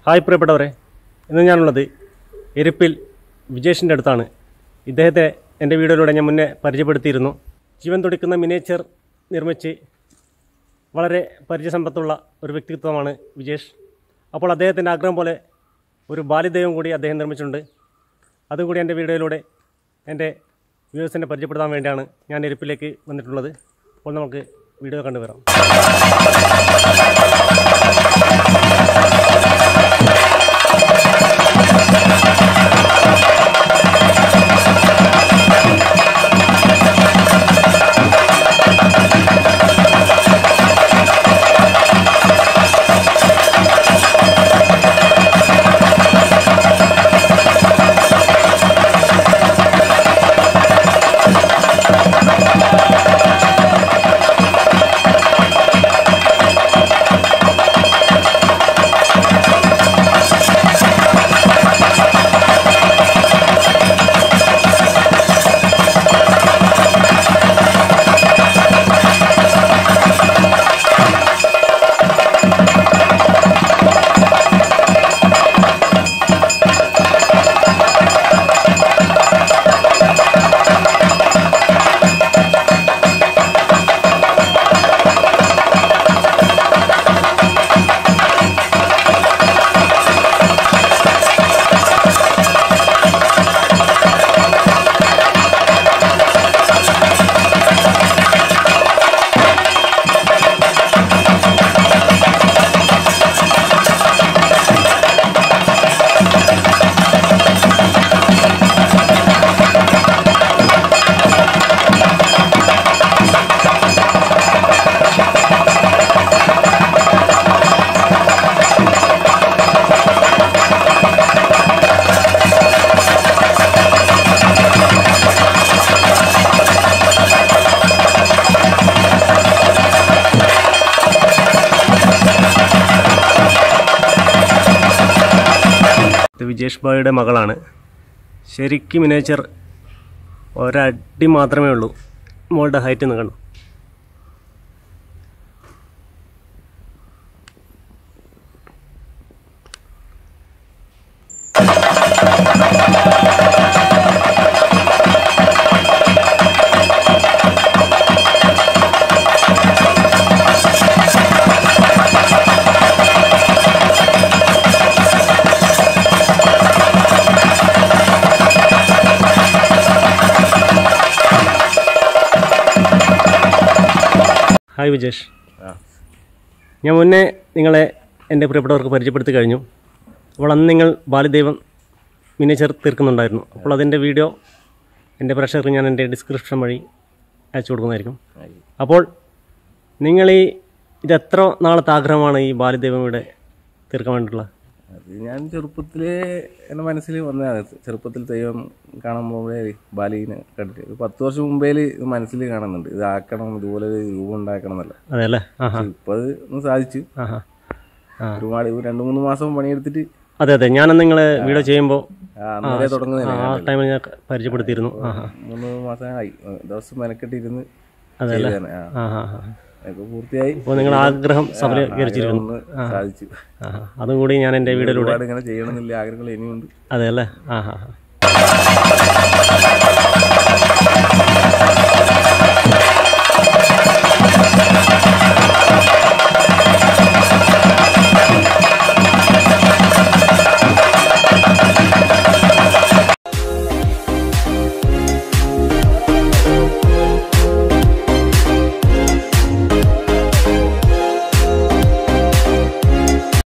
Hi പ്രിയപ്പെട്ടവരെ ഇന്ന് ഞാനുള്ളത് എരിപ്പിൽ വിജേഷിൻ്റെ അടുത്താണ് ഇദ്ദേഹത്തെ എൻ്റെ വീഡിയോയിലൂടെ ഞാൻ മുന്നേ പരിചയപ്പെടുത്തിയിരുന്നു ജീവൻ തുടിക്കുന്ന മിനിയേച്ചർ നിർമ്മിച്ച് വളരെ പരിചയസമ്പത്തുള്ള ഒരു വ്യക്തിത്വമാണ് വിജേഷ് അപ്പോൾ അദ്ദേഹത്തിൻ്റെ ആഗ്രഹം പോലെ ഒരു ബാലിദൈവം കൂടി അദ്ദേഹം നിർമ്മിച്ചിട്ടുണ്ട് അതുകൂടി എൻ്റെ വീഡിയോയിലൂടെ എൻ്റെ വ്യൂവേഴ്സിനെ പരിചയപ്പെടുത്താൻ വേണ്ടിയാണ് ഞാൻ എരിപ്പിലേക്ക് വന്നിട്ടുള്ളത് അപ്പോൾ നമുക്ക് വീഡിയോ കണ്ടുവരാം ഇത് വിജേഷ് ബായുടെ മകളാണ് ശരിക്കും മിനേച്ചർ ഒരടി മാത്രമേ ഉള്ളൂ മോളുടെ ഹൈറ്റ് നിന്ന് കണ്ടു ഹായ് വിജേഷ് ഞാൻ മുന്നേ നിങ്ങളെ എൻ്റെ പ്രിയപ്പെട്ടവർക്ക് പരിചയപ്പെടുത്തി കഴിഞ്ഞു അപ്പോൾ അന്ന് നിങ്ങൾ ബാലിദൈവം മിനിച്ചർ തീർക്കുന്നുണ്ടായിരുന്നു അപ്പോൾ അതിൻ്റെ വീഡിയോ എൻ്റെ പ്രേക്ഷകർക്ക് ഞാൻ എൻ്റെ ഡിസ്ക്രിപ്ഷൻ വഴി അയച്ചു കൊടുക്കുന്നതായിരിക്കും അപ്പോൾ നിങ്ങൾ ഈ ഇത് എത്ര നാളത്തെ ആഗ്രഹമാണ് ഈ ബാലിദൈവം ഇവിടെ തീർക്കാൻ വേണ്ടിയിട്ടുള്ളത് അത് ഞാൻ ചെറുപ്പത്തിലേ എൻ്റെ മനസ്സിൽ വന്നതാണ് ചെറുപ്പത്തിൽ ദൈവം കാണുമ്പോഴേ ബാലിനെ കണ്ടിട്ട് ഒരു പത്ത് വർഷം മുമ്പേ ഇത് മനസ്സിൽ കാണുന്നുണ്ട് ഇത് ആക്കണം ഇതുപോലെ ഒരു രൂപം ഉണ്ടാക്കണം എന്നല്ല അതെ അല്ലേ ആഹാ ഇപ്പം അത് ഒന്ന് സാധിച്ചു ആഹാ ആ ഒരുപാട് ഒരു രണ്ട് മൂന്ന് മാസം പണിയെടുത്തിട്ട് അതെ അതെ ഞാനന്ന് നിങ്ങൾ വീഡിയോ ചെയ്യുമ്പോൾ ആ, അന്നേരെ തുടങ്ങുന്നതന്നെ ആ ടൈമിൽ ഞാൻ പരിചയപ്പെടുത്തിയിരുന്നു ആഹാ മൂന്ന് മാസമായി ദിവസം മെനക്കെട്ടിരുന്ന് അതെ അല്ലേ ചെയ്തതാണ്. ആ ആഹാ ആ അതൊക്കെ പൂർത്തിയായി അപ്പോൾ നിങ്ങൾ ആഗ്രഹം സഫലീകരിച്ചിരിക്കുന്നു ഒന്ന് സാധിച്ചു ആഹാ അതും കൂടി ഞാൻ എൻ്റെ വീഡിയോയിലൂടെ ഒരുപാട് ഇങ്ങനെ ചെയ്യണമെന്നില്ല ആഗ്രഹങ്ങൾ ഇനിയുണ്ട് അതെ അല്ലേ ആ ഹാ ഹാ